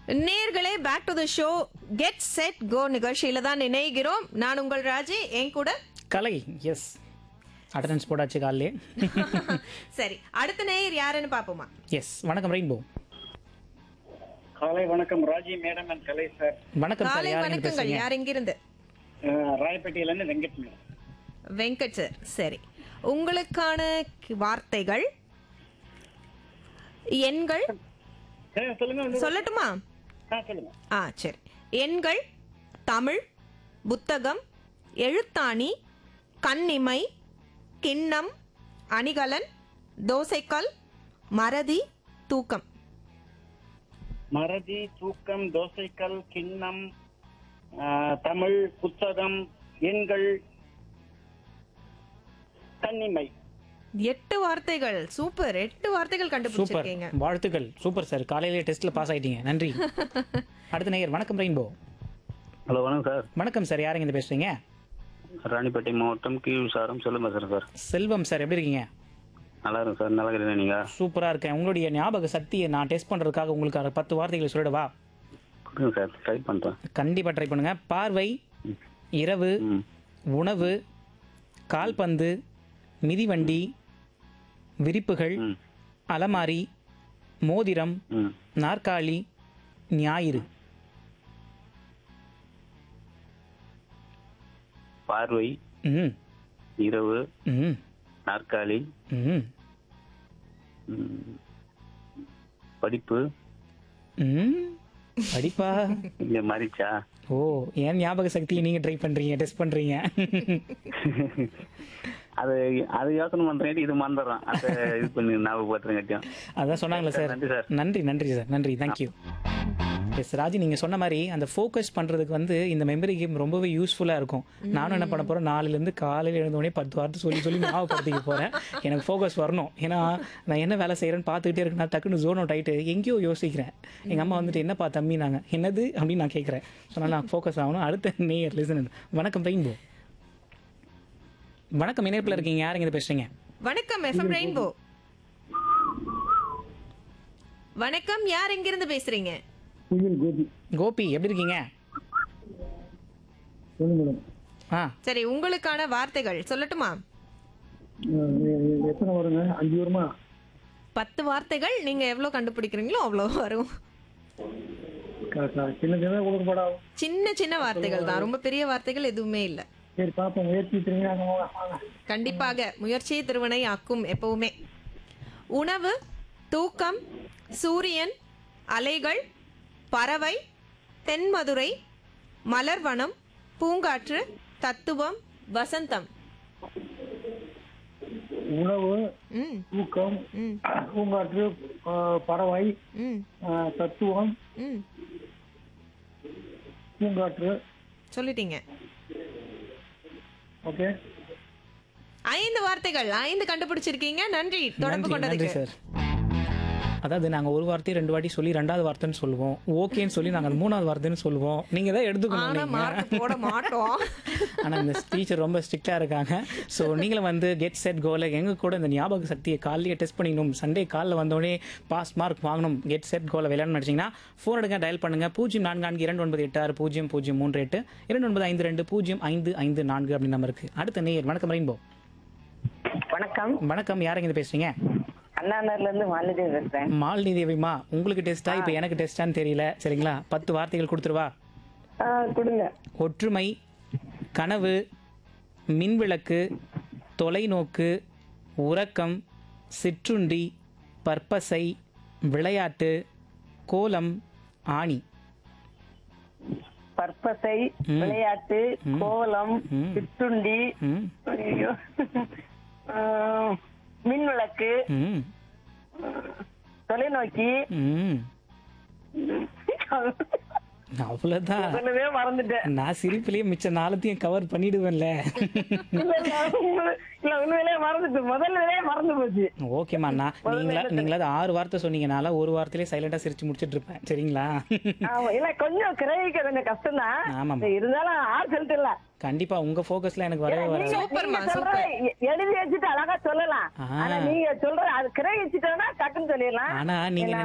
நேர்களே back to the show get set go நிகழ்ச்சியில தான் இணைகிறோம் நான் உங்கள் ராஜி என் கூட கலை எஸ் அட்டண்டன்ஸ் போட்டாச்சு காலையிலே சரி அடுத்த நேயர் யாருன்னு பாப்போமா எஸ் வணக்கம் ரெயின்போ காலை வணக்கம் Raji madam and Kalai sir வணக்கம் சார் காலை யார் வணக்கங்கள் பேசுறீங்க யார் எங்கிருந்து அஹ், ராயப்பேட்டையிலேருந்து வெங்கட் மேடம் வெங்கட் சார் சரி உங்களுக்கான கி- வார்த்தைகள் எண்கள் அஹ், சொல்லுங்க வந்து- சொல்லட்டுமா ஆ சொல்லுங்க ஆ சரி எண்கள் தமிழ் புத்தகம் எழுத்தாணி கண்ணிமை கிண்ணம் அணிகலன் தோசைக்கல் மறதி தூக்கம் மறதி தூக்கம் தோசைக்கல் கிண்ணம் அஹ், தமிழ் புத்தகம் எண்கள் தன்னிமை எட்டு வார்த்தைகள் சூப்பர் எட்டு வார்த்தைகள் சூப்பர் கண்டுபிடிச்சிருக்கீங்க வாழ்த்துக்கள் சூப்பர் சார் காலையிலே டெஸ்ட்ல பாஸ் ஆயிட்டீங்க நன்றி அடுத்த நேயர் வணக்கம் ரெயின்போ ஹலோ வணக்கம் சார் வணக்கம் சார் யாருங்க இந்த பேசுறீங்க ராணிப்பேட்டை மாவட்டம் கீழ் சாரம் செல்லும் பேசுறேன் சார் செல்வம் சார் எப்படி இருக்கீங்க நல்லா இருக்கும் சார் நல்லா இருக்கிறேன் நீங்க சூப்பரா இருக்கேன் உங்களுடைய ஞாபக சக்தியை நான் டெஸ்ட் பண்றதுக்காக உங்களுக்கு ஒரு பத்து வார்த்தைகளை சொல்லிடவா கொடுங்க சார் ட்ரை பண்றேன் கண்டிப்பா ட்ரை பண்ணுங்க பார்வை இரவு ம் உணவு கால்பந்து மிதிவண்டி விரிப்புகள் ம் அலமாரி மோதிரம் ம் நாற்காலி ஞாயிறு பார்வை ம் இரவு ம் நாற்காலி ம் ம், படிப்பு ம் படிப்பா இந்த மறிச்சா ஓ ஏன் ஞாபக சக்தியை நீங்க ட்ரை பண்றீங்க டெஸ்ட் பண்றீங்க அது அது யோசனை பண்றேன் இது மறந்துடுறேன் அதை இது பண்ணி ஞாபகப்படுத்துறேன் அதான் சொன்னாங்களே சார் நன்றி சார். நன்றி நன்றி சார் நன்றி தேங்க்யூ எஸ் ராஜி நீங்கள் சொன்ன மாதிரி அந்த ஃபோக்கஸ் பண்ணுறதுக்கு வந்து இந்த மெமரி கேம் ரொம்பவே யூஸ்ஃபுல்லாக இருக்கும் நானும் என்ன பண்ண போகிறேன் நாலுலேருந்து காலையில் எழுந்தோடனே பத்து வார்த்தை சொல்லி சொல்லி ஞாபகப்படுத்திக்க போகிறேன் எனக்கு ஃபோக்கஸ் வரணும் ஏன்னா நான் என்ன வேலை செய்கிறேன்னு பார்த்துக்கிட்டே இருக்கேன் நான் டக்குன்னு ஜோன் அவுட் ஆகிட்டு எங்கேயோ யோசிக்கிறேன் எங்கள் அம்மா வந்துட்டு என்னப்பா தம்பி நாங்கள் என்னது அப்படின்னு நான் கேட்குறேன் ஸோ நான் ஃபோக்கஸ் ஆகணும் அடுத்த நேயர் லிசன் வணக்கம் ரெயின்போ வணக்கம் இணைப்பில் இருக்கீங்க யாருங்க இதை பேசுகிறீங்க வணக்கம் எஃப்எம் ரெயின்போ வணக்கம் யார் எங்கிருந்து பேசுறீங்க கோபி எப்படி இருக்கீங்க ஆ சரி உங்களுக்கான வார்த்தைகள் சொல்லட்டுமா எத்தனை வருங்க அஞ்சு வருமா பத்து வார்த்தைகள் நீங்க எவ்வளவு கண்டுபிடிக்கிறீங்களோ அவ்வளோ வரும் க- க- சின்ன சின்ன கொடுக்கப்படாது சின்ன சின்ன வார்த்தைகள் தான் ரொம்ப பெரிய வார்த்தைகள் எதுவுமே இல்லை சரி பார்ப்போம் முயற்சி திரும்பி அங்க வாங்க, வாங்க. கண்டிப்பாக முயற்சியை திருவினை ஆக்கும் எப்பவுமே உணவு தூக்கம் சூரியன் அலைகள் பறவை தென்மதுரை மலர்வனம் பூங்காற்று தத்துவம் வசந்தம் உணவு ம் தூக்கம் ம் பூங்காற்று ஆ, பறவை ம் ஆ, தத்துவம் ம் பூங்காற்று சொல்லிட்டீங்க ஓகே ஐந்து வார்த்தைகள் ஐந்து கண்டுபிடிச்சிருக்கீங்க நன்றி தொடர்பு நன்றி நன்றி கொண்டதுக்கு சார் அதாவது நாங்கள் ஒரு வார்த்தை ரெண்டு வாட்டி சொல்லி ரெண்டாவது வார்த்தைன்னு சொல்லுவோம் ஓகேன்னு சொல்லி நாங்கள் மூணாவது வார்த்தைன்னு சொல்லுவோம் நீங்கள் தான் எடுத்துக்கணும் ஆனா நீங்க. மார்க் போட மாட்டோம் ஆனால் இந்த டீச்சர் ரொம்ப ஸ்ட்ரிக்டாக இருக்காங்க ஸோ நீங்களும் வந்து கெட் செட் கோல எங்கள் கூட இந்த ஞாபக சக்தியை காலையே டெஸ்ட் பண்ணிக்கணும் சண்டே காலில் வந்தோடனே பாஸ் மார்க் வாங்கணும் கெட் செட் கோல விளையாடணும் நினச்சிங்கன்னா ஃபோன் எடுங்க டயல் பண்ணுங்க பூஜ்ஜியம் நான்கு நான்கு இரண்டு ஒன்பது எட்டு ஆறு பூஜ்ஜியம் பூஜ்ஜியம் மூன்று எட்டு இரண்டு ஒன்பது ஐந்து ரெண்டு பூஜ்ஜியம் ஐந்து ஐந்து நான்கு அப்படின்னு நம்பர் இருக்கு அடுத்த நேயர் வணக்கம் ரெயின்போ வணக்கம் வணக்கம் யாருங்க இது பேசுறீங்க அண்ணாநகர்ல இருந்து மாலதி பேசுறேன் மாலினி தேவிமா உங்களுக்கு டெஸ்டா இப்போ எனக்கு டெஸ்டான்னு தெரியல சரிங்களா பத்து வார்த்தைகள் கொடுத்துருவா ஆ, கொடுங்க ஒற்றுமை கனவு மின்விளக்கு தொலைநோக்கு உறக்கம் சிற்றுண்டி பற்பசை விளையாட்டு கோலம் ஆணி பற்பசை விளையாட்டு கோலம் ம். சிற்றுண்டி ம் ஐயோ ஆ, மின்விளக்கு ம் தொலைநோக்கி ம் அவ்வளோதான் சொல்லவே மறந்துட்டேன் நான் சிரிப்புலயே மிச்ச நாளத்தையும் கவர் பண்ணிடுவேன்ல இல்ல, இல்ல, உண்மை- இல்ல உண்மையிலேயே மறந்துட்டு முதல்ல மறந்து போச்சு ஓகேம்மா நான் நீங்களா நீங்களாவது ஆறு வார்த்தை சொன்னீங்கனால ஒரு வார்த்தையிலே சைலண்டா சிரிச்சு முடிச்சிட்டு இருப்பேன் சரிங்களா ஆமா இல்ல கொஞ்சம் கிரகிக்க கொஞ்சம் கஷ்டம் ஆமாம்மா. தான் இருந்தாலும் ஆறு சொல்லிட்டுல கண்டிப்பா உங்க ஃபோக்கஸ்ல எனக்கு வரவே வராது சூப்பர்மா, நீங்க சொல்ற எ- எழுதி வச்சுட்டு அழகா சொல்லலாம் ஆ. ஆனா நீங்க சொல்ற அது கிரகிச்சுட்டோம்னா டக்குன்னு சொல்லிடலாம் ஆனா நீங்க